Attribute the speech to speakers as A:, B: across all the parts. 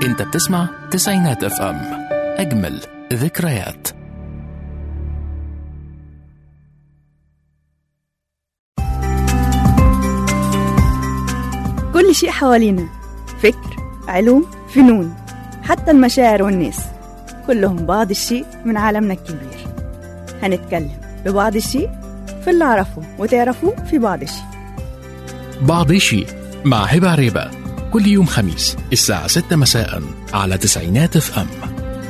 A: انت بتسمع تسعينات اف ام اجمل ذكريات
B: كل شيء حوالينا فكر علوم فنون حتى المشاعر والناس كلهم بعض الشيء من عالمنا الكبير هنتكلم ببعض الشيء في اللي أعرفه وتعرفوه في بعض الشيء
A: بعض شيء مع هبة عريبة كل يوم خميس الساعة 6 مساء على تسعينات اف ام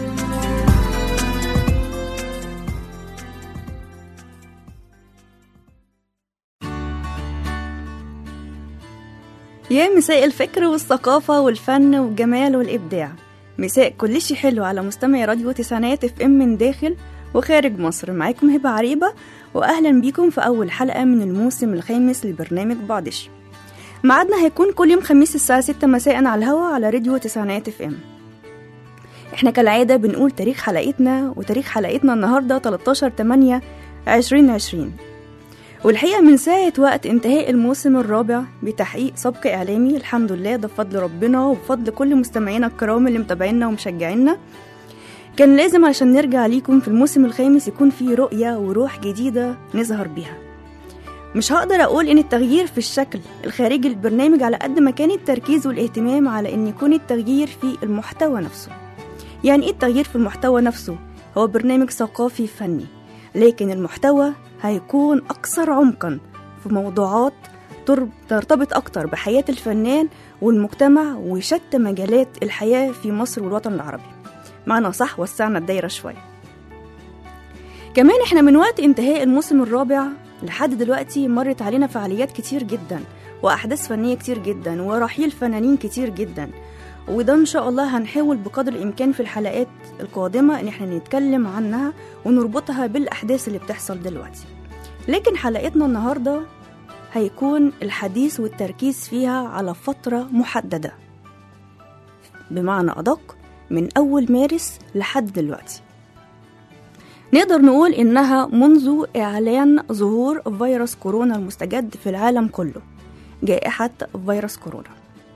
B: يا مساء الفكر والثقافة والفن والجمال والإبداع مساء كل شيء حلو على مستمعي راديو تسعينات اف ام من داخل وخارج مصر معاكم هبة عريبة وأهلا بيكم في أول حلقة من الموسم الخامس لبرنامج بعض الشيء ميعادنا هيكون كل يوم خميس الساعة 6 مساء على الهوا على راديو تسعينات اف ام احنا كالعادة بنقول تاريخ حلقتنا وتاريخ حلقتنا النهاردة 13 8 2020 والحقيقة من ساعة وقت انتهاء الموسم الرابع بتحقيق سبق إعلامي الحمد لله ده بفضل ربنا وبفضل كل مستمعينا الكرام اللي متابعينا ومشجعينا كان لازم عشان نرجع ليكم في الموسم الخامس يكون في رؤية وروح جديدة نظهر بيها مش هقدر أقول إن التغيير في الشكل الخارجي للبرنامج على قد ما كان التركيز والاهتمام على إن يكون التغيير في المحتوى نفسه يعني إيه التغيير في المحتوى نفسه؟ هو برنامج ثقافي فني لكن المحتوى هيكون أكثر عمقا في موضوعات تر- ترتبط أكتر بحياة الفنان والمجتمع وشتى مجالات الحياة في مصر والوطن العربي معنا صح وسعنا الدايرة شوية كمان احنا من وقت انتهاء الموسم الرابع لحد دلوقتي مرت علينا فعاليات كتير جدا وأحداث فنية كتير جدا ورحيل فنانين كتير جدا وده إن شاء الله هنحاول بقدر الإمكان في الحلقات القادمة إن احنا نتكلم عنها ونربطها بالأحداث اللي بتحصل دلوقتي لكن حلقتنا النهاردة هيكون الحديث والتركيز فيها على فترة محددة بمعنى أدق من أول مارس لحد دلوقتي نقدر نقول إنها منذ إعلان ظهور فيروس كورونا المستجد في العالم كله جائحة فيروس كورونا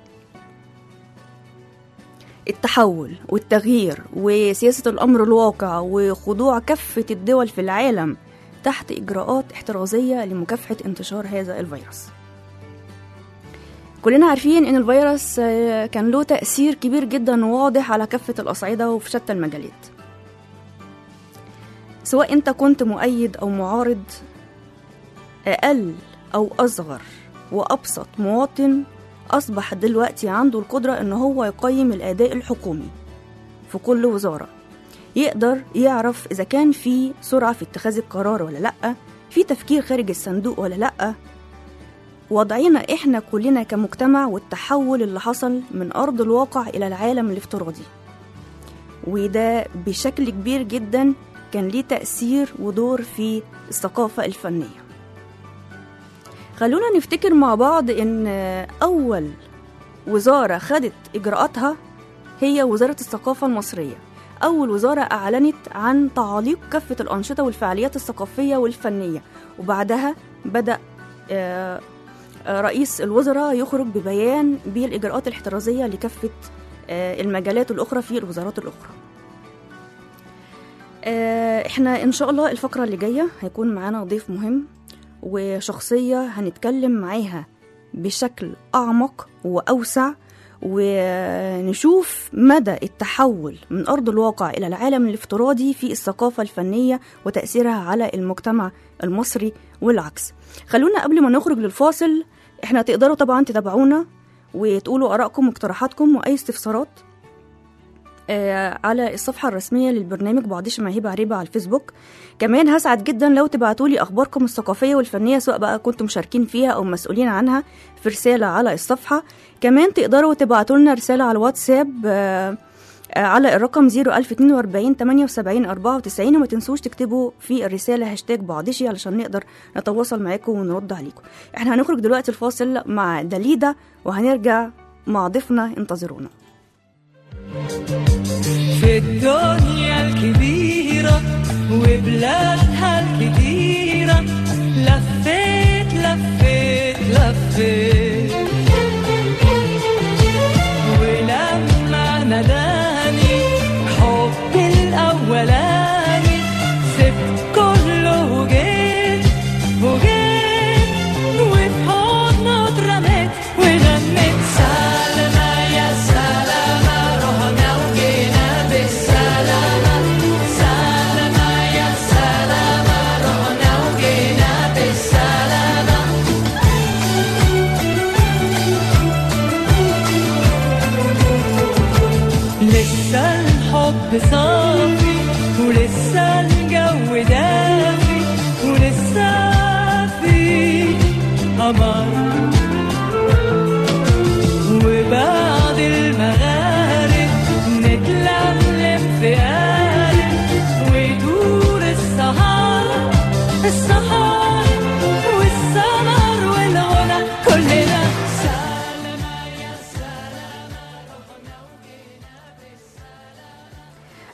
B: التحول والتغيير وسياسة الأمر الواقع وخضوع كافة الدول في العالم تحت إجراءات احترازية لمكافحة انتشار هذا الفيروس كلنا عارفين إن الفيروس آه، كان له تأثير كبير جدا وواضح على كافة الأصعدة وفي شتى المجالات سواء أنت كنت مؤيد أو معارض أقل أو أصغر وأبسط مواطن أصبح دلوقتي عنده القدرة إن هو يقيم الأداء الحكومي في كل وزارة يقدر يعرف إذا كان في سرعة في اتخاذ القرار ولا لأ في تفكير خارج الصندوق ولا لأ وضعنا إحنا كلنا كمجتمع والتحول اللي حصل من أرض الواقع إلى العالم الافتراضي وده بشكل كبير جدا كان ليه تأثير ودور في الثقافة الفنية خلونا نفتكر مع بعض إن أول وزارة خدت إجراءاتها هي وزارة الثقافة المصرية أول وزارة أعلنت عن تعليق كافة الأنشطة والفعاليات الثقافية والفنية وبعدها بدأ آه، آه، رئيس الوزراء يخرج ببيان بالإجراءات الاحترازية لكافة آه، المجالات الأخرى في الوزارات الأخرى آه، احنا ان شاء الله الفقرة اللي جاية هيكون معانا ضيف مهم وشخصية هنتكلم معاها بشكل أعمق وأوسع ونشوف مدى التحول من أرض الواقع إلى العالم الافتراضي في الثقافة الفنية وتأثيرها على المجتمع المصري والعكس خلونا قبل ما نخرج للفاصل احنا تقدروا طبعا تتابعونا وتقولوا آرائكم واقتراحاتكم وأي استفسارات آه، على الصفحة الرسمية للبرنامج بعضيش مع هبة عريبة على الفيسبوك كمان هسعد جدا لو تبعتولي أخباركم الثقافية والفنية سواء بقى كنتم مشاركين فيها أو مسؤولين عنها في رسالة على الصفحة كمان تقدروا تبعتولنا رسالة على الواتساب آه، آه، على الرقم 01042 78 94 وما تنسوش تكتبوا في الرسالة هاشتاج بعضشي علشان نقدر نتواصل معاكم ونرد عليكم احنا هنخرج دلوقتي الفاصل مع داليدا وهنرجع مع ضيفنا انتظرونا
C: في الدنيا الكبيرة وبلادها الكتيرة لفيت لفيت لفيت ولما نادى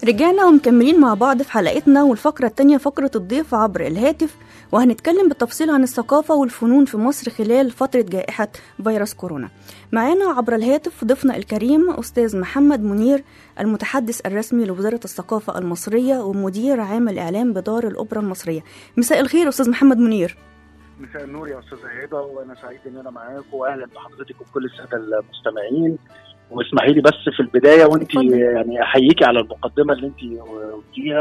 B: رجعنا ومكملين مع بعض في حلقتنا والفقرة التانية فقرة الضيف عبر الهاتف وهنتكلم بالتفصيل عن الثقافة والفنون في مصر خلال فترة جائحة فيروس كورونا معانا عبر الهاتف ضيفنا الكريم أستاذ محمد منير المتحدث الرسمي لوزارة الثقافة المصرية ومدير عام الإعلام بدار الأوبرا المصرية مساء الخير أستاذ محمد منير
D: مساء النور يا استاذه هبه وانا سعيد ان انا معاكم واهلا بحضرتك وبكل الساده المستمعين واسمحي لي بس في البدايه وانت
B: اتفضل.
D: يعني احييكي على المقدمه اللي انت قلتيها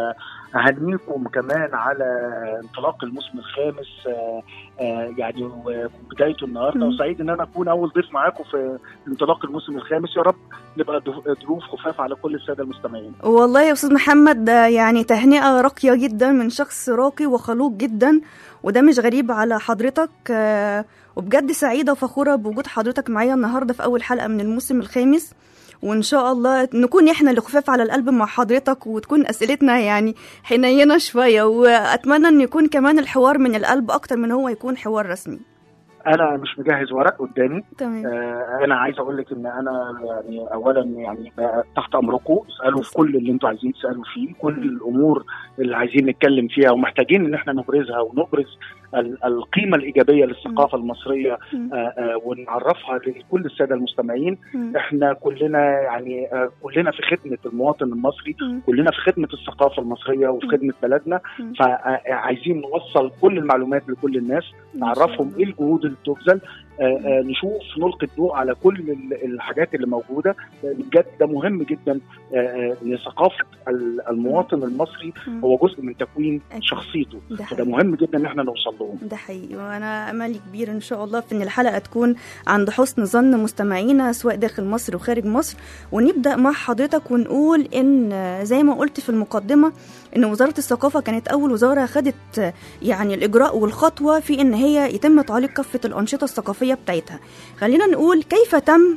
D: واهنيكم كمان على انطلاق الموسم الخامس آه، آه، يعني وبدايته النهارده
B: مم.
D: وسعيد ان انا اكون اول ضيف معاكم في انطلاق الموسم الخامس يا رب نبقى ضيوف- ضيوف خفاف على كل الساده المستمعين
B: والله يا أستاذ محمد ده يعني تهنئة راقية جدا من شخص راقي وخلوق جدا وده مش غريب على حضرتك آه، وبجد سعيدة وفخورة بوجود حضرتك معايا النهاردة في أول حلقة من الموسم الخامس وإن شاء الله نكون إحنا اللي خفاف على القلب مع حضرتك وتكون أسئلتنا يعني حنينة شوية وأتمنى إن يكون كمان الحوار من القلب أكتر من هو يكون حوار رسمي
D: انا مش مجهز ورق قدامي
B: تمام
D: آه، انا عايز اقول لك ان انا يعني اولا يعني آه، تحت امركم اسالوا في كل اللي انتوا عايزين تسالوا فيه كل الامور اللي عايزين نتكلم فيها ومحتاجين ان احنا نبرزها ونبرز ال- القيمه الايجابيه للثقافه المصريه
B: مم.
D: آه، آه، ونعرفها لكل الساده المستمعين
B: مم.
D: احنا كلنا يعني آه، كلنا في خدمه المواطن المصري
B: مم.
D: كلنا في خدمه الثقافه المصريه وفي
B: مم.
D: خدمه بلدنا
B: مم.
D: فعايزين نوصل كل المعلومات لكل الناس نعرفهم ايه الجهود اللي بتبذل آه، آه، نشوف نلقي الضوء على كل ال- الحاجات اللي موجوده آه، بجد ده مهم جدا آه، آه، لثقافه ال- المواطن المصري
B: مم.
D: هو جزء من تكوين
B: أكيد.
D: شخصيته
B: ده
D: فده
B: حقيقي.
D: مهم جدا ان احنا نوصل لهم
B: ده حقيقي وانا املي كبير ان شاء الله في ان الحلقه تكون عند حسن ظن مستمعينا سواء داخل مصر وخارج مصر ونبدا مع حضرتك ونقول ان زي ما قلت في المقدمه ان وزاره الثقافه كانت اول وزاره خدت يعني الاجراء والخطوه في ان هي يتم تعليق كافه الانشطه الثقافيه بتاعتها خلينا نقول كيف تم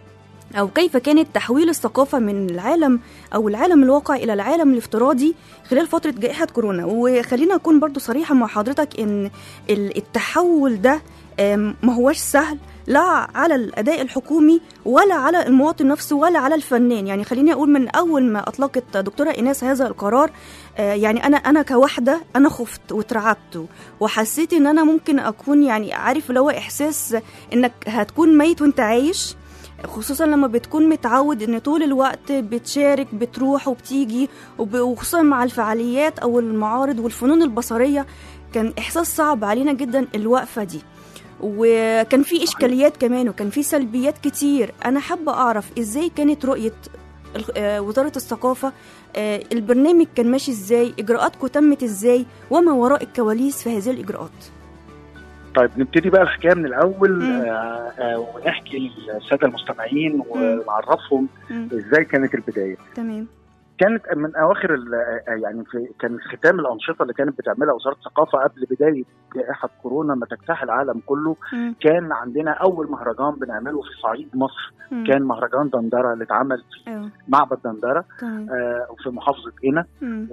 B: أو كيف كانت تحويل الثقافة من العالم أو العالم الواقع إلى العالم الافتراضي خلال فترة جائحة كورونا وخلينا أكون برضو صريحة مع حضرتك إن ال- التحول ده آم، ما هوش سهل لا على الأداء الحكومي ولا على المواطن نفسه ولا على الفنان يعني خليني أقول من أول ما أطلقت دكتورة إيناس هذا القرار آه، يعني أنا أنا كواحدة أنا خفت واترعبت وحسيت إن أنا ممكن أكون يعني عارف اللي هو إحساس إنك هتكون ميت وأنت عايش خصوصا لما بتكون متعود ان طول الوقت بتشارك بتروح وبتيجي وب- وخصوصا مع الفعاليات او المعارض والفنون البصرية كان احساس صعب علينا جدا الوقفة دي وكان في اشكاليات كمان وكان في سلبيات كتير انا حابة اعرف ازاي كانت رؤية ال- آه، وزارة الثقافة آه، البرنامج كان ماشي ازاي اجراءاتكم تمت ازاي وما وراء الكواليس في هذه الاجراءات
D: طيب نبتدي بقى الحكايه من الاول
B: مم.
D: آه، آه، ونحكي للساده المستمعين ونعرفهم
B: مم.
D: ازاي كانت البدايه
B: تمام
D: كانت من اواخر ال- آه، يعني في كان ختام الانشطه اللي كانت بتعملها وزاره الثقافه قبل بدايه جائحه كورونا ما تجتاح العالم كله
B: مم.
D: كان عندنا اول مهرجان بنعمله في صعيد مصر
B: مم.
D: كان مهرجان دندره اللي اتعمل في
B: ايوه
D: معبد دندره
B: تمام
D: آه، في محافظه قنا
B: مم.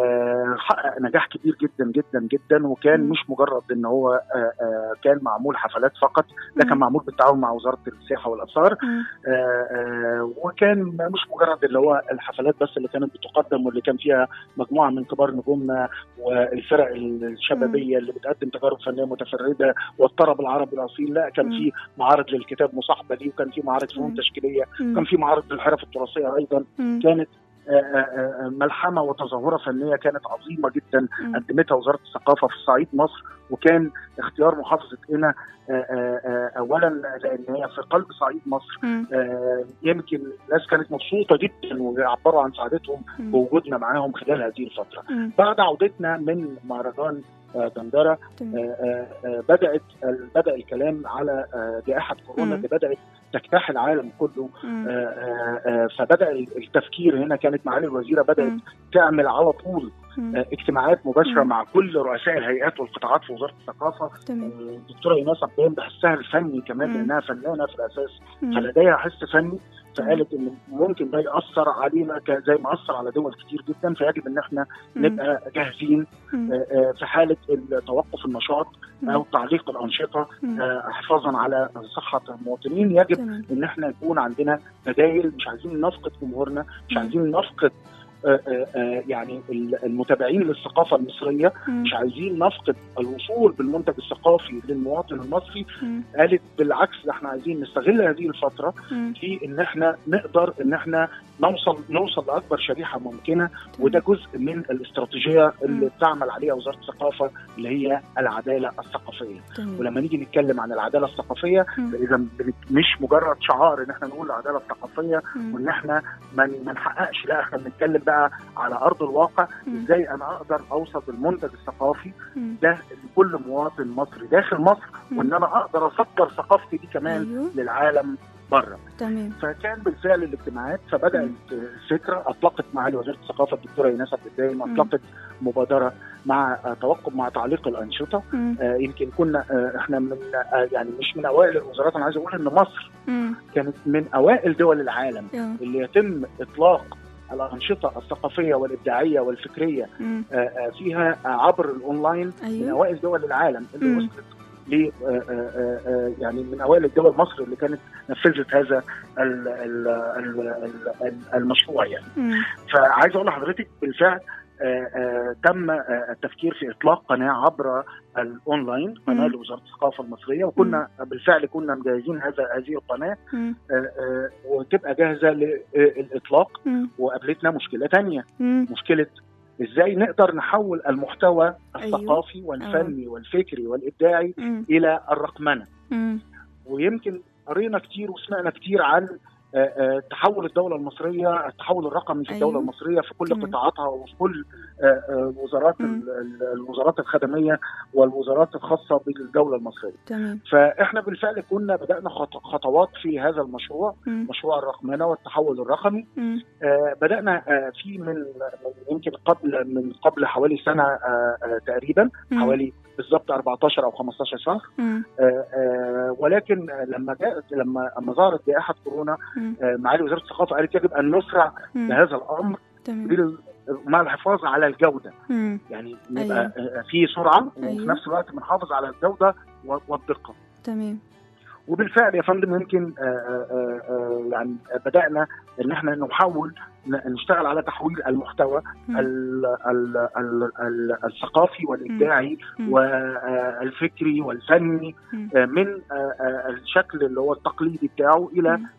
D: وحقق نجاح كبير جدا جدا جدا وكان
B: مم.
D: مش مجرد ان هو آه، آه، كان معمول حفلات فقط ده كان
B: مم.
D: معمول بالتعاون مع وزاره السياحه والاثار
B: مم.
D: آه، آه، وكان مش مجرد اللي هو الحفلات بس اللي كانت بتقدم واللي كان فيها مجموعه من كبار نجومنا والفرق الشبابيه اللي بتقدم تجارب فنيه متفرده والطرب العربي الاصيل لا كان
B: مم.
D: في معارض للكتاب مصاحبه ليه وكان في معارض فنون
B: مم.
D: تشكيليه
B: مم.
D: كان في معارض للحرف التراثيه ايضا
B: مم.
D: كانت آه، آه، آه، ملحمه وتظاهره فنيه كانت عظيمه جدا
B: مم.
D: قدمتها وزاره الثقافه في صعيد مصر وكان اختيار محافظه قنا آه، آه، آه، اولا لان هي في قلب صعيد مصر
B: مم.
D: آه، يمكن الناس كانت مبسوطه جدا ويعبروا عن سعادتهم
B: مم.
D: بوجودنا معاهم خلال هذه الفتره.
B: مم.
D: بعد عودتنا من مهرجان آه، دندره
B: تمام.
D: آه، آه، آه، بدات بدا الكلام على آه، جائحه كورونا
B: مم.
D: اللي بدات تجتاح العالم كله
B: مم.
D: آه، آه، آه، فبدا التفكير هنا كانت معالي الوزيره بدات
B: مم.
D: تعمل على طول
B: مم.
D: آه، اجتماعات مباشره
B: مم.
D: مع كل رؤساء الهيئات والقطاعات في وزاره الثقافه
B: تمام
D: الدكتوره ايناس عبدين بحسها الفني كمان
B: مم.
D: لانها فنانه في الاساس
B: مم.
D: فلديها حس فني فقالت ان ممكن ده ياثر علينا ك- زي ما اثر على دول كتير جدا فيجب ان احنا
B: مم.
D: نبقى جاهزين
B: مم.
D: آه، آه، في حاله توقف النشاط
B: مم.
D: او تعليق الانشطه
B: مم.
D: آه، حفاظا على صحه المواطنين يجب
B: تمام
D: ان احنا يكون عندنا بدائل مش عايزين نفقد جمهورنا مش
B: مم.
D: عايزين نفقد آه، آه، آه، يعني ال- المتابعين للثقافه المصريه
B: مم.
D: مش عايزين نفقد الوصول بالمنتج الثقافي للمواطن المصري
B: مم.
D: قالت بالعكس ده احنا عايزين نستغل هذه الفتره
B: مم.
D: في ان احنا نقدر ان احنا نوصل نوصل لاكبر شريحه ممكنه وده جزء من الاستراتيجيه اللي
B: مم.
D: بتعمل عليها وزاره الثقافه اللي هي العداله الثقافيه
B: تمام.
D: ولما نيجي نتكلم عن العداله الثقافيه
B: مم.
D: اذا مش مجرد شعار ان احنا نقول العداله الثقافيه
B: مم.
D: وان احنا ما ما نحققش لا احنا بنتكلم بقى على ارض الواقع
B: مم.
D: ازاي انا اقدر اوصل بالمنتج الثقافي
B: مم.
D: ده لكل مواطن مصري داخل مصر
B: مم.
D: وان انا اقدر اصدر ثقافتي دي كمان
B: ايوه
D: للعالم بره
B: تمام
D: فكان بالفعل الاجتماعات فبدات الفكره اطلقت معالي وزيره الثقافه الدكتوره ايناس عبد الدايم
B: مم.
D: اطلقت مبادره مع آه، توقف مع تعليق الانشطه
B: مم.
D: آه، يمكن كنا آه، احنا من آه، يعني مش من اوائل الوزارات انا عايز اقول ان مصر
B: مم.
D: كانت من اوائل دول العالم
B: آه.
D: اللي يتم اطلاق الانشطه الثقافيه والابداعيه والفكريه
B: مم.
D: آه، آه، فيها آه، عبر الاونلاين من
B: ايوه
D: اوائل دول العالم اللي
B: مم.
D: وصلت ل آه، آه، آه، يعني من اوائل الدول مصر اللي كانت نفذت هذا ال- ال- ال- ال- المشروع يعني
B: مم.
D: فعايز اقول لحضرتك بالفعل آه، آه، تم آه، التفكير في اطلاق قناه عبر الاونلاين قناه
B: مم.
D: لوزاره الثقافه المصريه وكنا بالفعل كنا مجهزين هذا هذه القناه
B: مم.
D: آه، آه، وتبقى جاهزه للاطلاق
B: مم.
D: وقابلتنا مشكله تانية
B: مم.
D: مشكله ازاي نقدر نحول المحتوى
B: أيوه.
D: الثقافي والفني والفكري والابداعي
B: مم.
D: الى الرقمنه
B: مم.
D: ويمكن قرينا كتير وسمعنا كتير عن آه، آه، تحول الدوله المصريه التحول الرقمي في
B: أيوه.
D: الدوله المصريه في كل
B: تمام.
D: قطاعاتها وفي كل آه، آه، وزارات
B: مم.
D: ال- ال- الوزارات الخدميه والوزارات الخاصه بالدوله المصريه
B: تمام
D: فاحنا بالفعل كنا بدانا خط- خطوات في هذا المشروع
B: مم.
D: مشروع الرقمنه والتحول الرقمي
B: مم.
D: آه، بدانا آه، في من من يمكن قبل من قبل حوالي سنه آه، آه، تقريبا
B: مم.
D: حوالي بالظبط 14 او 15 شهر
B: مم.
D: آه، آه، ولكن آه، لما جاءت لما لما ظهرت جائحه كورونا
B: مم.
D: آه، معالي وزاره الثقافه قالت يجب ان نسرع
B: مم.
D: بهذا الامر
B: تمام
D: بال- مع الحفاظ على الجوده
B: مم.
D: يعني نبقى
B: أيوه.
D: آه، في سرعه وفي
B: أيوه.
D: نفس الوقت بنحافظ على الجوده و- والدقه
B: تمام
D: وبالفعل يا فندم يمكن آه، آه، آه، يعني بدانا ان احنا نحاول ن- نشتغل على تحويل المحتوى
B: مم.
D: ال- ال- ال- ال- الثقافي والابداعي
B: مم.
D: والفكري والفني
B: مم.
D: آه، من آه، آه، الشكل اللي هو التقليدي بتاعه الى
B: مم.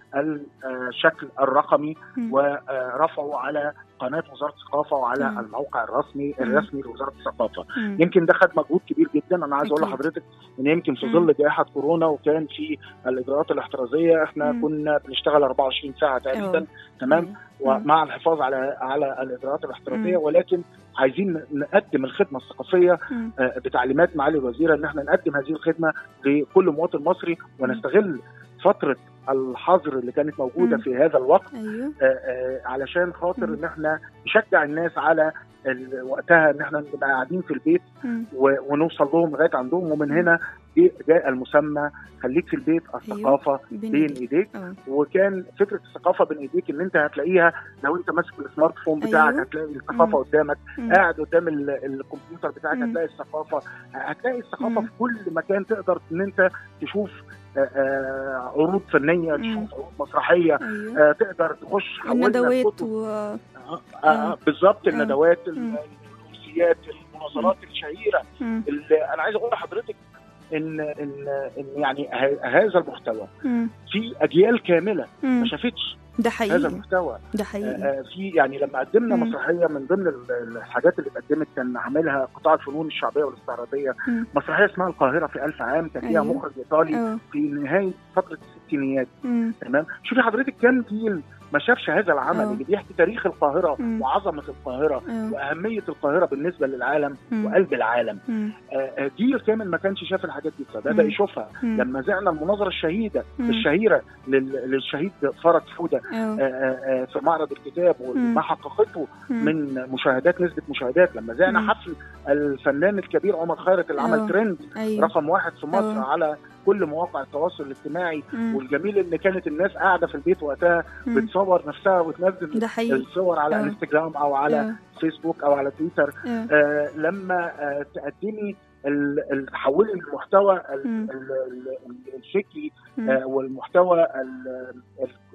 D: الشكل الرقمي
B: مم.
D: ورفعه على قناه وزاره الثقافه وعلى
B: مم.
D: الموقع الرسمي
B: مم.
D: الرسمي لوزاره الثقافه
B: مم.
D: يمكن ده خد مجهود كبير جدا انا عايز اقول
B: أكيد.
D: لحضرتك ان يمكن في
B: مم.
D: ظل جائحه كورونا وكان في الاجراءات الاحترازيه احنا
B: مم.
D: كنا بنشتغل 24 ساعه تقريبا
B: أوه.
D: تمام
B: مم.
D: ومع الحفاظ على على الاجراءات الاحترازيه
B: مم.
D: ولكن عايزين نقدم الخدمه الثقافيه
B: مم.
D: آه، بتعليمات معالي الوزيره ان احنا نقدم هذه الخدمه لكل مواطن مصري ونستغل فتره الحظر اللي كانت موجوده
B: مم.
D: في هذا الوقت
B: ايوه
D: آه، آه، علشان خاطر
B: مم.
D: ان احنا نشجع الناس على ال- وقتها ان احنا نبقى قاعدين في البيت
B: مم.
D: و- ونوصل لهم لغايه عندهم ومن هنا جه- جاء المسمى خليك في البيت الثقافه
B: بين
D: بين
B: إيديك.
D: ايديك
B: اه
D: وكان فكره الثقافه بين ايديك ان انت هتلاقيها لو انت ماسك السمارت فون بتاعك
B: أيوه.
D: هتلاقي الثقافه
B: مم.
D: قدامك
B: مم.
D: قاعد قدام ال- الكمبيوتر بتاعك
B: مم.
D: هتلاقي الثقافه هتلاقي الثقافه
B: مم.
D: في كل مكان تقدر ان انت تشوف آه، آه، عروض فنيه
B: مم.
D: تشوف عروض مسرحيه
B: ايوه
D: آه، تقدر تخش حولنا
B: الندوات
D: الكتب.
B: و
D: آه، آه،
B: آه.
D: بالظبط
B: آه.
D: الندوات
B: مم.
D: الامسيات المناظرات الشهيره
B: مم.
D: اللي انا عايز اقول لحضرتك ان ان ان يعني ه- هذا المحتوى
B: مم.
D: في اجيال كامله
B: مم.
D: ما شافتش
B: ده
D: هذا
B: حقيقي
D: المحتوى
B: ده
D: آه،
B: حقيقي
D: آه، في يعني لما قدمنا
B: مم.
D: مسرحيه من ضمن ال- الحاجات اللي اتقدمت كان عاملها قطاع الفنون الشعبيه والاستعراضيه
B: مم.
D: مسرحيه اسمها القاهره في ألف عام كان فيها
B: أيوه.
D: مخرج ايطالي
B: اه
D: في نهايه فتره الستينيات
B: مم.
D: تمام شوفي حضرتك كان جيل ما شافش هذا العمل
B: آه.
D: اللي بيحكي تاريخ القاهره
B: مم.
D: وعظمه القاهره
B: اه
D: واهميه القاهره بالنسبه للعالم
B: مم.
D: وقلب العالم
B: مم.
D: آه، آه، جيل كامل ما كانش شاف الحاجات دي فبدا
B: مم.
D: يشوفها
B: مم.
D: لما زعنا المناظره الشهيده
B: مم.
D: الشهيره لل- للشهيد فرج فوده
B: اه
D: آه، آه، آه، في معرض الكتاب
B: مم.
D: وما حققته
B: مم.
D: من مشاهدات نسبه مشاهدات لما زعنا
B: مم.
D: حفل الفنان الكبير عمر خيرت اللي
B: آه.
D: عمل ترند
B: ايوه
D: رقم واحد في مصر
B: آه.
D: على كل مواقع التواصل الاجتماعي
B: مم.
D: والجميل ان كانت الناس قاعده في البيت وقتها
B: مم.
D: بتصور نفسها وتنزل
B: ده حقيقي
D: الصور على
B: آه.
D: انستجرام او على
B: آه.
D: فيسبوك او على تويتر
B: آه.
D: آه لما آه تقدمي ال- ال- تحولي المحتوى ال-
B: مم.
D: ال- ال- الفكري
B: مم.
D: آه والمحتوى ال- ال-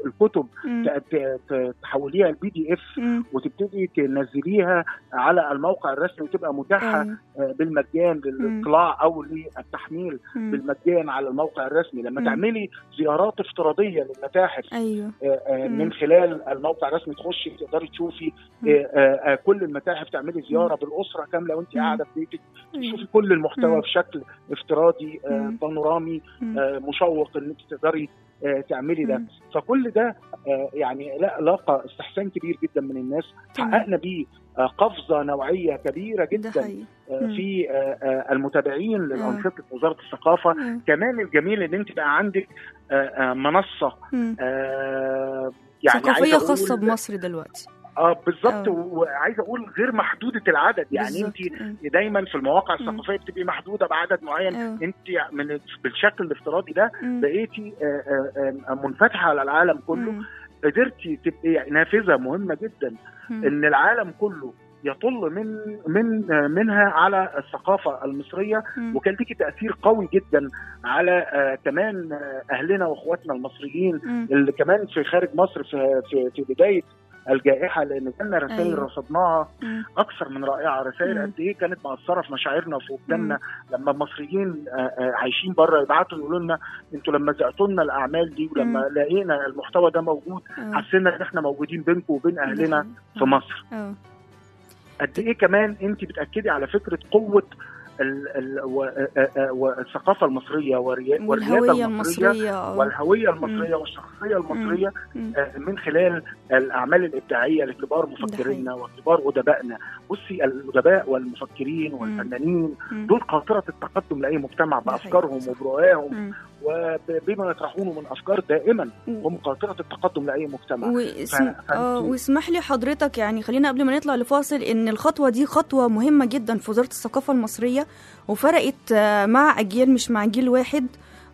D: الكتب
B: مم.
D: ت- ت- ت- تحوليها البي دي اف
B: مم.
D: وتبتدي تنزليها على الموقع الرسمي وتبقى متاحه
B: أيوة.
D: آه، بالمجان للاطلاع او للتحميل
B: مم.
D: بالمجان على الموقع الرسمي لما
B: مم.
D: تعملي زيارات افتراضيه للمتاحف
B: ايوه
D: آه، آه،
B: مم.
D: من خلال الموقع الرسمي تخشي تقدري تشوفي
B: مم.
D: آه، آه، آه، كل المتاحف تعملي زياره بالاسره كامله وانت
B: مم.
D: قاعده في بيتك
B: أيوة.
D: تشوفي كل المحتوى
B: مم.
D: بشكل افتراضي آه،
B: مم.
D: بانورامي
B: مم.
D: آه، مشوق ان انت تقدري آه، تعملي ده
B: مم.
D: فكل ده آه، يعني لا لاقى استحسان كبير جدا من الناس
B: تمام.
D: حققنا بيه آه، قفزه نوعيه كبيره
B: ده
D: جدا
B: حقيقي
D: آه،
B: مم.
D: في آه، آه، المتابعين للانشطه وزاره الثقافه
B: مم.
D: كمان الجميل ان انت بقى عندك آه، آه، منصه
B: مم.
D: آه، يعني
B: ثقافية
D: عايز أقول-
B: خاصة بمصر دلوقتي
D: اه بالظبط
B: آه.
D: وعايز اقول غير محدوده العدد يعني
B: بالظبط.
D: انت
B: مم.
D: دايما في المواقع
B: مم.
D: الثقافيه بتبقي محدوده بعدد معين
B: أيوة.
D: انت من بالشكل الافتراضي ده
B: مم.
D: بقيتي آه، آه، آه، منفتحه على العالم كله
B: مم.
D: قدرتي تبقي نافذه مهمه جدا
B: مم.
D: ان العالم كله يطل من من آه، منها على الثقافه المصريه
B: مم.
D: وكان ليكي تاثير قوي جدا على آه، كمان آه، اهلنا واخواتنا المصريين
B: مم.
D: اللي كمان في خارج مصر في في, في بدايه الجائحه لان جالنا رسائل
B: أيوة.
D: رصدناها
B: مم.
D: اكثر من رائعه رسائل
B: مم.
D: قد ايه كانت مأثره في مشاعرنا وفي وجداننا لما المصريين آه، آه، عايشين بره يبعتوا يقولوا لنا انتوا لما زقتوا لنا الاعمال دي ولما
B: مم.
D: لقينا المحتوى ده موجود
B: آه.
D: حسينا ان احنا موجودين بينكم وبين اهلنا
B: ده
D: في
B: حقيقي.
D: مصر
B: اه
D: قد ايه كمان انت بتاكدي على فكره قوه ال ال و- آه، آه، والثقافه المصريه والريا- والرياده
B: والهوية
D: المصريه
B: المصرية آه.
D: والهويه المصريه والشخصيه المصريه
B: مم.
D: آه، من خلال الاعمال الابداعيه لكبار مفكرينا وكبار ادبائنا بصي الادباء والمفكرين والفنانين
B: مم.
D: دول قاطره التقدم لاي مجتمع
B: ده
D: بافكارهم
B: حقيقي، صح.
D: وبرؤاهم
B: مم.
D: وبما يطرحونه من افكار دائما
B: مم.
D: هم قاطره التقدم لاي مجتمع
B: واسم...
D: ف-
B: اه
D: فأنت-
B: واسمح لي حضرتك يعني خلينا قبل ما نطلع لفاصل ان الخطوه دي خطوه مهمه جدا في وزاره الثقافه المصريه وفرقت آه، مع اجيال مش مع جيل واحد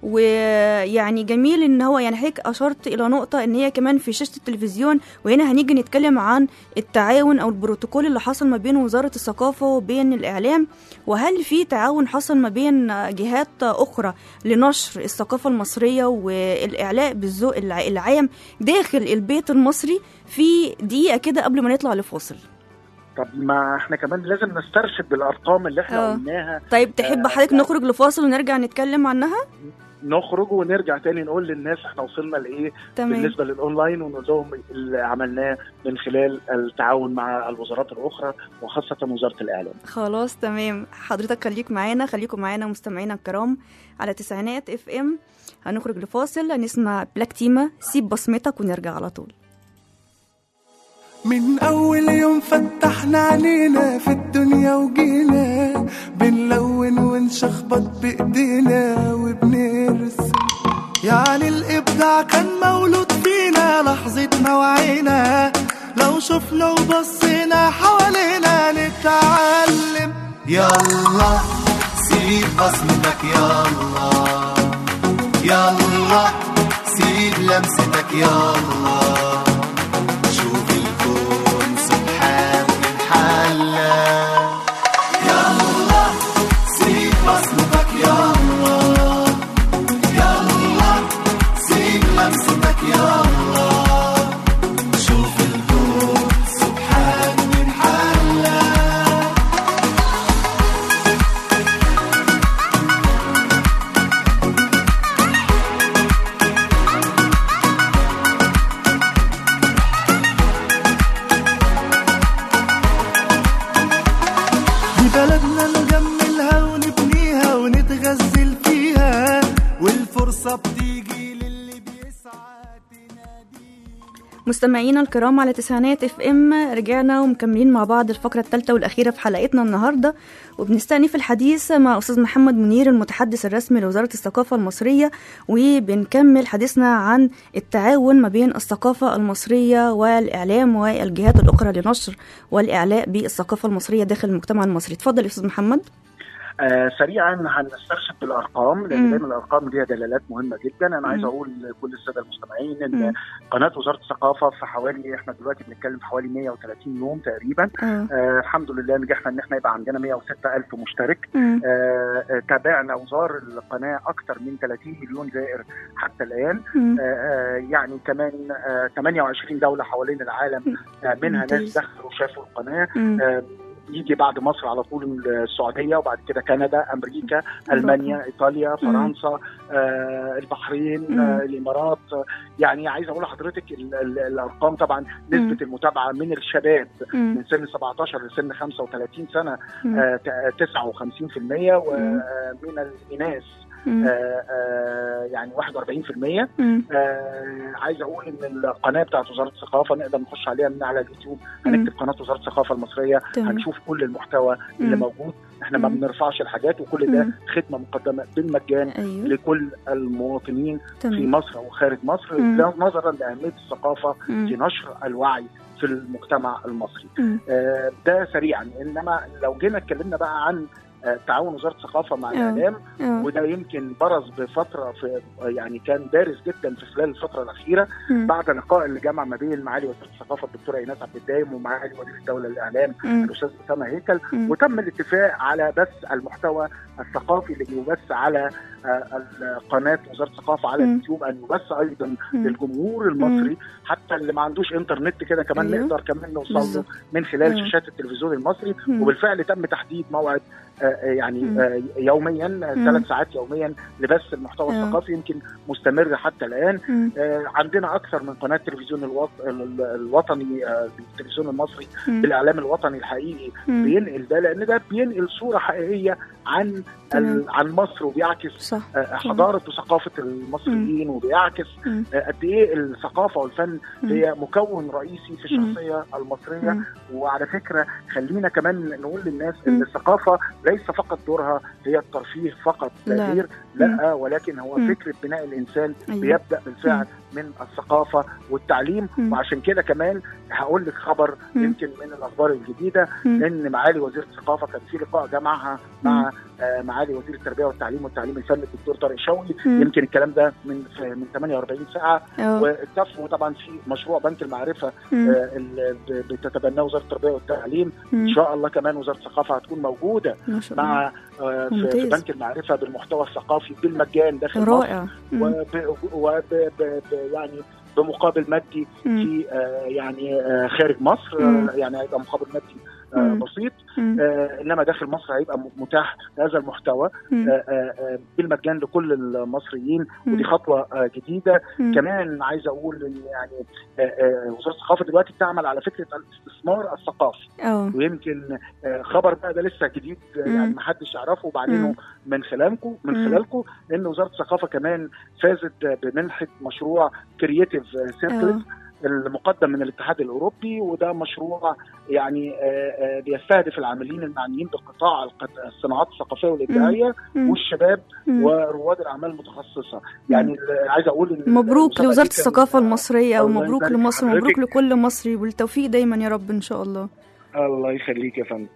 B: ويعني جميل ان هو يعني حضرتك اشرت الى نقطه ان هي كمان في شاشه التلفزيون وهنا هنيجي نتكلم عن التعاون او البروتوكول اللي حصل ما بين وزاره الثقافه وبين الاعلام وهل في تعاون حصل ما بين جهات اخرى لنشر الثقافه المصريه والاعلاء بالذوق الع- العام داخل البيت المصري في دقيقه كده قبل ما نطلع لفاصل
D: طب ما احنا كمان لازم نسترشد بالارقام اللي احنا
B: آه.
D: قلناها
B: طيب تحب
D: آه،
B: حضرتك
D: يعني-
B: نخرج لفاصل ونرجع نتكلم عنها
D: نخرج ونرجع تاني نقول للناس احنا وصلنا لايه
B: تمام
D: بالنسبه للاونلاين ونقول لهم اللي عملناه من خلال التعاون مع الوزارات الاخرى وخاصه وزاره الاعلام
B: خلاص تمام حضرتك خليك معانا خليكم معانا مستمعينا الكرام على تسعينات اف ام هنخرج لفاصل هنسمع بلاك تيما سيب بصمتك ونرجع على طول
E: من أول يوم فتحنا علينا في الدنيا وجينا بنلون ونشخبط بإيدينا وبنرسم يعني الإبداع كان مولود فينا لحظة ما وعينا لو شفنا وبصينا حوالينا نتعلم يلا سيب بصمتك يلا يلا سيب لمستك يلا شوف الكون سبحان من حلا يلا سيب بصمتك يلا يلا سيب لمستك يلا شوف الكون سبحان من حلا دي بلدنا نجملها ونبنيها ونتغزل فيها والفرصة بتيجي للي بيسعى تناديها
B: مستمعينا الكرام على تسعينات اف ام رجعنا ومكملين مع بعض الفقرة الثالثة والأخيرة في حلقتنا النهاردة وبنستأنف الحديث مع أستاذ محمد منير المتحدث الرسمي لوزارة الثقافة المصرية وبنكمل حديثنا عن التعاون ما بين الثقافة المصرية والإعلام والجهات الأخرى لنشر والإعلاء بالثقافة المصرية داخل المجتمع المصري اتفضل يا أستاذ محمد
D: آه سريعا هنسترشد بالارقام لان
B: مم.
D: دايما الارقام ليها دلالات مهمه جدا انا عايز
B: مم.
D: اقول لكل الساده المستمعين ان
B: مم.
D: قناه وزاره الثقافه في حوالي احنا دلوقتي بنتكلم في حوالي 130 يوم تقريبا
B: اه
D: آه الحمد لله نجحنا ان احنا يبقى عندنا 106 الف مشترك
B: مم.
D: آه آه، تابعنا وزار القناه اكثر من 30 مليون زائر حتى الان
B: مم.
D: آه، آه، يعني كمان آه، 28 دوله حوالين العالم آه، منها
B: ممتاز.
D: ناس دخلوا وشافوا القناه
B: مم.
D: آه، يجي بعد مصر على طول السعوديه وبعد كده كندا امريكا المانيا ايطاليا فرنسا آه، البحرين
B: مم.
D: آه، الامارات آه، يعني عايز اقول لحضرتك ال- ال- الارقام طبعا نسبه المتابعه من الشباب
B: مم.
D: من سن 17 لسن 35 سنه
B: مم.
D: آه، ت- 59% ومن الاناث
B: مم.
D: آه، آه، يعني 41%
B: مم.
D: آه عايز اقول ان القناه بتاعت وزاره الثقافه نقدر نخش عليها من على اليوتيوب هنكتب قناه وزاره الثقافه المصريه
B: تمام.
D: هنشوف كل المحتوى اللي
B: مم.
D: موجود احنا ما
B: مم.
D: بنرفعش الحاجات وكل ده
B: مم.
D: خدمه مقدمه بالمجان
B: ايوه
D: لكل المواطنين في
B: تمام
D: مصر وخارج مصر
B: مم.
D: ده نظرا لاهميه الثقافه في
B: مم.
D: نشر الوعي في المجتمع المصري
B: مم.
D: آه، ده سريعا انما لو جينا اتكلمنا بقى عن آه، تعاون وزاره الثقافه مع
B: آه.
D: الاعلام
B: اه
D: وده يمكن برز بفتره في يعني كان بارز جدا في خلال الفتره الاخيره
B: مم.
D: بعد لقاء اللي جمع ما بين معالي وزير الثقافه الدكتوره ايناس عبد الدايم ومعالي وزير الدوله للاعلام
B: مم.
D: الاستاذ اسامه هيكل
B: مم.
D: وتم الاتفاق على بث المحتوى الثقافي اللي بيبث على آه، قناه وزاره الثقافه على
B: مم.
D: اليوتيوب ان يبث ايضا
B: مم.
D: للجمهور المصري حتى اللي ما عندوش انترنت كده كمان
B: أيوه.
D: نقدر كمان نوصل له
B: بالظبط.
D: من خلال
B: آه.
D: شاشات التلفزيون المصري
B: مم.
D: وبالفعل تم تحديد موعد آه، آه، يعني
B: مم.
D: آه، يوميا آه،
B: مم.
D: ثلاث ساعات يوميا لبث المحتوى
B: آه.
D: الثقافي يمكن مستمر حتى الان
B: مم.
D: آه، عندنا اكثر من قناه تلفزيون الوط... ال- الوطني آه، التلفزيون المصري
B: مم.
D: بالاعلام الوطني الحقيقي
B: مم.
D: بينقل ده لان ده بينقل صوره حقيقيه عن
B: تمام.
D: ال... عن مصر وبيعكس
B: صح
D: آه، حضاره وثقافه المصريين وبيعكس
B: مم.
D: آه، قد ايه الثقافه والفن
B: مم.
D: هي مكون رئيسي في الشخصيه المصريه
B: مم.
D: وعلى فكره خلينا كمان نقول للناس
B: مم.
D: ان الثقافه ليس فقط دورها هي الترفيه فقط
B: لا.
D: تغيير لا ولكن هو
B: مم.
D: فكره بناء الانسان
B: أيوه.
D: بيبدا بالفعل من الثقافه والتعليم
B: مم.
D: وعشان كده كمان هقول لك خبر
B: مم.
D: يمكن من الاخبار الجديده
B: مم.
D: ان معالي وزير الثقافه كان في لقاء جمعها مع آه، معالي وزير التربيه والتعليم والتعليم الفني الدكتور طارق شوقي
B: مم.
D: يمكن الكلام ده من من 48 ساعه
B: اه
D: واتفقوا طبعا في مشروع بنك المعرفه
B: مم.
D: آه، اللي ب- بتتبناه وزاره التربيه والتعليم ان
B: مم.
D: شاء الله كمان وزاره الثقافه هتكون موجوده
B: ما شاء الله
D: مع آه، في
B: ممتاز.
D: في بنك المعرفه بالمحتوى الثقافي بالمجان داخل مصر
B: رائع مم.
D: وب وب ب- ب- يعني بمقابل مادي
B: مم.
D: في آه، يعني آه، خارج مصر
B: مم.
D: آه، يعني هيبقى مقابل مادي آه،
B: مم.
D: بسيط
B: مم.
D: آه، انما داخل مصر هيبقى م- متاح هذا المحتوى
B: مم.
D: آه، آه، آه، بالمجان لكل المصريين
B: مم.
D: ودي خطوه آه، جديده
B: مم.
D: كمان عايز اقول ان يعني آه، آه، وزاره الثقافه دلوقتي بتعمل على فكره الاستثمار الثقافي
B: اه
D: ويمكن آه، خبر بقى ده لسه جديد آه،
B: مم.
D: يعني ما حدش يعرفه وبعدينه
B: مم.
D: من خلالكم من
B: مم.
D: خلالكم ان وزاره الثقافه كمان فازت آه، بمنحه مشروع كرييتيف سيركلز المقدم من الاتحاد الاوروبي وده مشروع يعني آه، آه، بيستهدف العاملين المعنيين بقطاع القط- الصناعات الثقافيه والابداعيه
B: مم.
D: والشباب
B: مم.
D: ورواد الاعمال المتخصصه يعني ال- عايز اقول ان
B: مبروك
D: المسابقة
B: لوزارة
D: دي كان-
B: الثقافة المصرية
D: الله
B: ومبروك
D: يبارك
B: لمصر
D: حضرتك.
B: ومبروك لكل مصري والتوفيق دايما يا رب إن شاء الله
D: الله يخليك يا فندم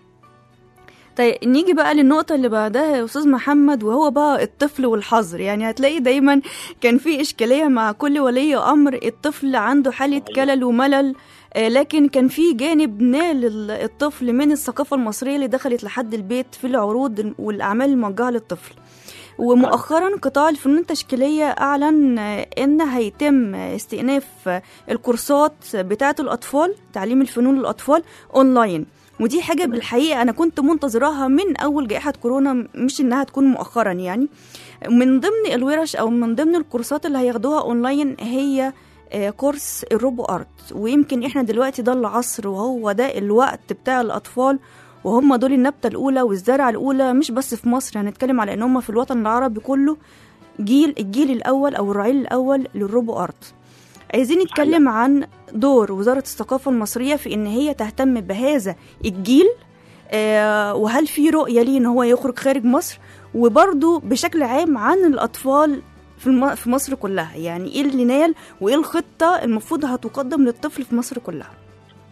B: طيب نيجي بقى للنقطة اللي بعدها يا أستاذ محمد وهو بقى الطفل والحظر يعني هتلاقي دايما كان في إشكالية مع كل ولي أمر الطفل عنده حالة كلل وملل آه، لكن كان في جانب نال ال- الطفل من الثقافة المصرية اللي دخلت لحد البيت في العروض والأعمال الموجهة للطفل ومؤخرا قطاع الفنون التشكيلية أعلن آه، إن هيتم استئناف آه، الكورسات بتاعة الأطفال تعليم الفنون للأطفال أونلاين ودي حاجة بالحقيقة أنا كنت منتظراها من أول جائحة كورونا مش إنها تكون مؤخرا يعني من ضمن الورش أو من ضمن الكورسات اللي هياخدوها أونلاين هي آه، كورس الروبو ارت ويمكن احنا دلوقتي ده العصر وهو ده الوقت بتاع الاطفال وهم دول النبته الاولى والزرعه الاولى مش بس في مصر هنتكلم على ان هم في الوطن العربي كله جيل الجيل الاول او الرعيل الاول للروبو ارت عايزين نتكلم عن دور وزاره الثقافه المصريه في ان هي تهتم بهذا الجيل آه، وهل في رؤيه ليه ان هو يخرج خارج مصر وبرضه بشكل عام عن الاطفال في الم- في مصر كلها يعني ايه اللي نال وايه الخطه المفروض هتقدم للطفل في مصر كلها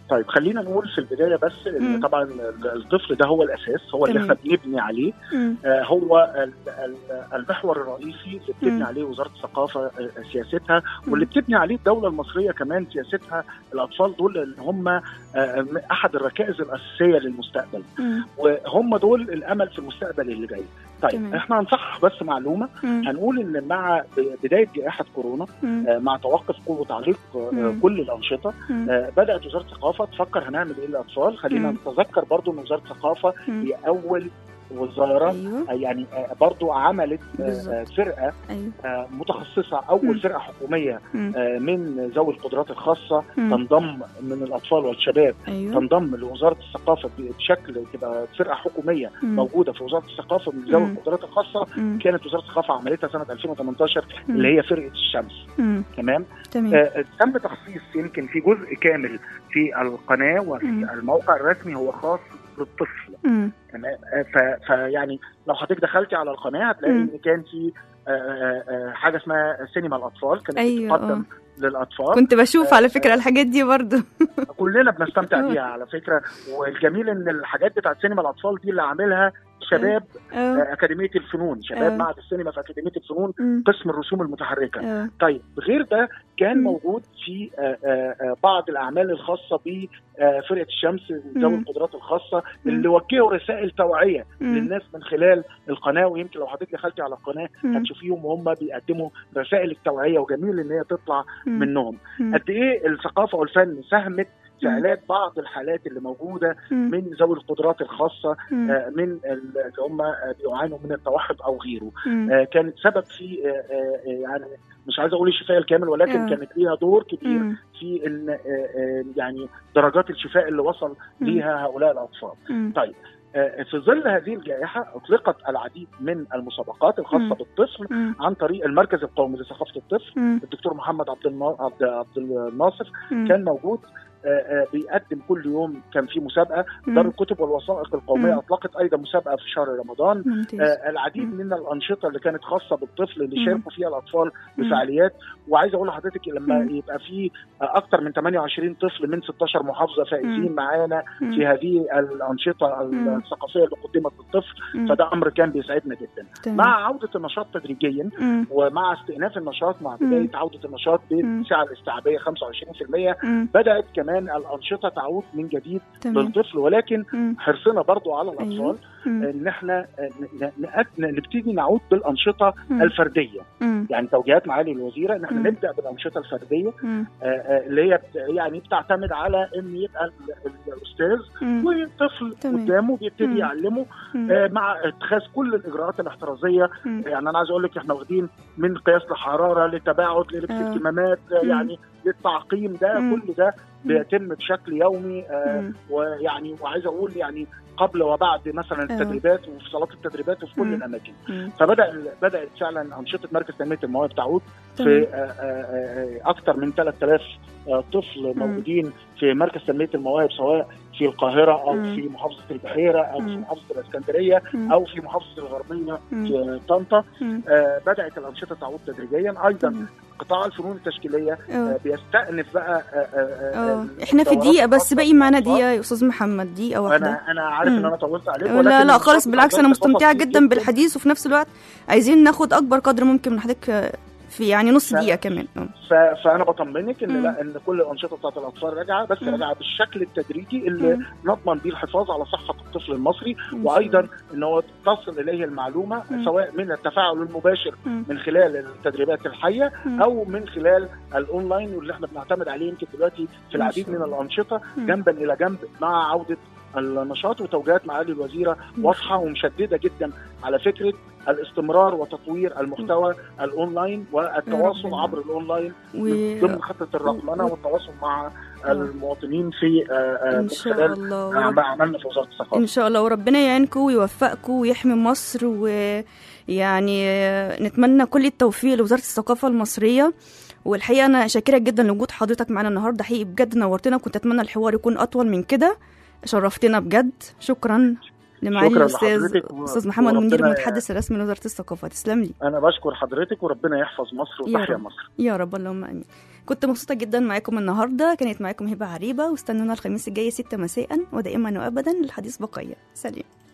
D: طيب خلينا نقول في البدايه بس
B: مم.
D: ان طبعا ال- الطفل ده هو الاساس هو اللي
B: تمام.
D: احنا بنبني عليه
B: مم.
D: آه، هو ال- ال- المحور الرئيسي اللي
B: مم.
D: بتبني عليه وزاره الثقافه آه، سياستها واللي بتبني عليه الدوله المصريه كمان سياستها الاطفال دول اللي هم آه، م- احد الركائز الاساسيه للمستقبل
B: مم.
D: وهم دول الامل في المستقبل اللي جاي. طيب
B: تمام.
D: احنا هنصحح بس معلومه
B: مم.
D: هنقول ان مع ب- بدايه جائحه كورونا
B: مم.
D: آه، مع توقف قوه تعليق آه،
B: مم.
D: كل الانشطه
B: مم.
D: آه، بدات وزاره الثقافه تفكر هنعمل ايه للاطفال خلينا
B: مم.
D: نتذكر برضو ان وزاره الثقافه
B: مم.
D: هي اول وزاره
B: ايوه
D: آه، يعني آه، برضو عملت آه،
B: بالظبط.
D: آه، فرقه
B: ايوه
D: آه، متخصصه اول
B: مم.
D: فرقه حكوميه
B: مم.
D: آه، من ذوي القدرات الخاصه
B: مم.
D: تنضم من الاطفال والشباب
B: ايوه
D: تنضم لوزاره الثقافه بشكل تبقى فرقه حكوميه
B: مم.
D: موجوده في وزاره الثقافه من ذوي
B: مم.
D: القدرات الخاصه
B: مم.
D: كانت وزاره الثقافه عملتها سنه 2018
B: مم.
D: اللي هي فرقه الشمس
B: مم.
D: تمام
B: تمام
D: آه، تم تخصيص يمكن في جزء كامل في القناه وفي
B: مم.
D: الموقع الرسمي هو خاص بالطفل
B: مم.
D: تمام آه، ف- فيعني لو حضرتك دخلتي على القناه هتلاقي
B: مم.
D: ان كان في آه، آه، آه، حاجه اسمها سينما الاطفال كانت
B: أيوة،
D: بتقدم للاطفال
B: كنت بشوف
D: آه،
B: على فكره الحاجات دي برضو
D: كلنا بنستمتع
B: آه.
D: بيها على فكره والجميل ان الحاجات بتاعت سينما الاطفال دي اللي عاملها شباب
B: اه
D: آه، اكاديميه الفنون شباب
B: آه.
D: معهد السينما في اكاديميه الفنون
B: مم.
D: قسم الرسوم المتحركه
B: اه
D: طيب غير ده كان
B: مم.
D: موجود في آه، آه، آه، بعض الاعمال الخاصه بفرقه الشمس ذوي
B: مم.
D: القدرات الخاصه
B: مم.
D: اللي وجهوا رسائل توعيه
B: مم.
D: للناس من خلال القناه ويمكن لو حضرتك دخلتي على القناه
B: مم.
D: هتشوفيهم وهم بيقدموا رسائل التوعيه وجميل ان هي تطلع
B: مم.
D: منهم
B: مم.
D: قد ايه الثقافه والفن ساهمت في
B: مم.
D: علاج بعض الحالات اللي موجوده
B: مم.
D: من ذوي القدرات الخاصه
B: مم.
D: آه، من ال- اللي هم آه، بيعانوا من التوحد او غيره
B: مم.
D: آه، كانت سبب في آه، آه، يعني مش عايز اقول الشفاء الكامل ولكن
B: آه.
D: كانت ليها دور كبير
B: مم.
D: في ان آه، آه، يعني درجات الشفاء اللي وصل
B: مم.
D: ليها هؤلاء الاطفال.
B: مم.
D: طيب آه، في ظل هذه الجائحه اطلقت العديد من المسابقات الخاصه
B: مم.
D: بالطفل
B: مم.
D: عن طريق المركز القومي لثقافه الطفل
B: مم.
D: الدكتور محمد عبد النا- عبد عبد الناصر
B: مم.
D: كان موجود آه، آه، بيقدم كل يوم كان في مسابقه
B: مم.
D: دار الكتب والوثائق القوميه
B: مم.
D: اطلقت ايضا مسابقه في شهر رمضان
B: ممتاز
D: آه، العديد من الانشطه اللي كانت خاصه بالطفل اللي
B: مم.
D: شاركوا فيها الاطفال
B: مم.
D: بفعاليات وعايز اقول لحضرتك لما
B: مم.
D: يبقى في آه، اكتر من 28 طفل من 16 محافظه فائزين
B: مم.
D: معانا
B: مم.
D: في هذه الانشطه
B: مم.
D: الثقافيه اللي قدمت للطفل
B: مم.
D: فده امر كان بيسعدنا جدا
B: تمام.
D: مع عوده النشاط تدريجيا
B: مم.
D: ومع استئناف النشاط مع
B: مم.
D: بدايه عوده النشاط
B: مم.
D: بالسعه الاستيعابيه 25%
B: مم.
D: بدات كمان الانشطه تعود من جديد
B: تمام
D: للطفل ولكن
B: مم.
D: حرصنا برضو على
B: أيوه.
D: الاطفال
B: مم.
D: ان احنا ن- ن- ن- نبتدي نعود بالانشطه
B: مم.
D: الفرديه
B: مم.
D: يعني توجيهات معالي الوزيره ان احنا
B: مم.
D: نبدا بالانشطه الفرديه
B: مم.
D: آه، آه، اللي هي بت- يعني بتعتمد على ان يبقى ال- ال- الاستاذ
B: مم.
D: والطفل
B: تمام.
D: قدامه بيبتدي
B: مم.
D: يعلمه
B: مم.
D: آه، مع اتخاذ كل الاجراءات الاحترازيه
B: مم.
D: يعني انا عايز اقول لك احنا واخدين من قياس الحراره للتباعد للبس
B: آه.
D: الكمامات آه،
B: مم.
D: يعني للتعقيم ده
B: مم.
D: كل ده
B: مم.
D: بيتم بشكل يومي آه،
B: مم.
D: ويعني وعايز اقول يعني قبل وبعد مثلا
B: آه.
D: التدريبات وفي صالات التدريبات وفي كل
B: مم.
D: الاماكن
B: مم.
D: فبدا بدات فعلا انشطه مركز تنميه المواهب تعود في
B: تمام.
D: آه، آه، آه، اكثر من 3000 آه، طفل موجودين في مركز تنميه المواهب سواء في القاهره او
B: مم.
D: في محافظه البحيره او في
B: مم.
D: محافظه الاسكندريه
B: مم.
D: او في محافظه الغربيه
B: مم.
D: في طنطا
B: مم.
D: آه، بدات الانشطه تعود تدريجيا ايضا
B: تمام.
D: قطاع الفنون التشكيليه
B: اه
D: آه، بيستأنف بقى آه، آه،
B: اه
D: آه،
B: احنا في
D: الدورات
B: دقيقة بس
D: الخاصة
B: باقي معانا
D: بالأطفال.
B: دقيقة يا استاذ محمد دقيقة واحدة
D: انا انا عارف ان
B: مم.
D: انا طولت عليك
B: لا
D: ولكن
B: لا خالص
D: النشاط
B: بالعكس انا
D: بتاع الثقافة
B: مستمتعة
D: كتير
B: جدا بالحديث وفي نفس الوقت عايزين ناخد اكبر قدر ممكن من حضرتك آه، في يعني نص
D: ف-
B: دقيقة كمان اه
D: ف- فانا بطمنك ان
B: مم.
D: لا ان كل الانشطه بتاعت الاطفال راجعه بس
B: مم.
D: راجعه بالشكل التدريجي اللي
B: مم.
D: نضمن بيه الحفاظ على صحه الطفل المصري
B: إن شاء
D: وايضا ان هو تصل اليه المعلومه
B: مم.
D: سواء من التفاعل المباشر
B: مم.
D: من خلال التدريبات الحيه
B: مم.
D: او من خلال الاونلاين واللي احنا بنعتمد عليه يمكن دلوقتي في
B: إن
D: العديد
B: شاء
D: من
B: الله.
D: الانشطه
B: مم.
D: جنبا الى جنب مع عوده النشاط وتوجيهات معالي الوزيره
B: مم.
D: واضحه ومشدده جدا على فكره الاستمرار وتطوير المحتوى الاونلاين والتواصل
B: ربنا.
D: عبر الاونلاين
B: و...
D: ضمن خطه الرقمنه
B: و-
D: والتواصل مع المواطنين في آه، آه،
B: ان
D: من
B: شاء
D: خلال
B: الله
D: آه،
B: ورب...
D: ما عملنا في وزاره الثقافه
B: ان شاء الله وربنا يعينكم ويوفقكم ويحمي مصر ويعني نتمنى كل التوفيق لوزاره الثقافه المصريه والحقيقه انا شاكره جدا لوجود حضرتك معانا النهارده حقيقي بجد نورتنا كنت اتمنى الحوار يكون اطول من كده شرفتنا بجد شكرا لمعالي
D: شكراً
B: الاستاذ
D: لحضرتك و-
B: استاذ محمد منير
D: وربنا-
B: المتحدث الرسمي لوزاره الثقافه تسلم لي
D: انا بشكر حضرتك وربنا يحفظ مصر
B: يا
D: وتحيا
B: رب.
D: مصر
B: يا رب اللهم امين كنت مبسوطه جدا معاكم النهارده كانت معاكم هبه عريبه واستنونا الخميس الجاي 6 مساء ودائما وابدا الحديث بقيه سلام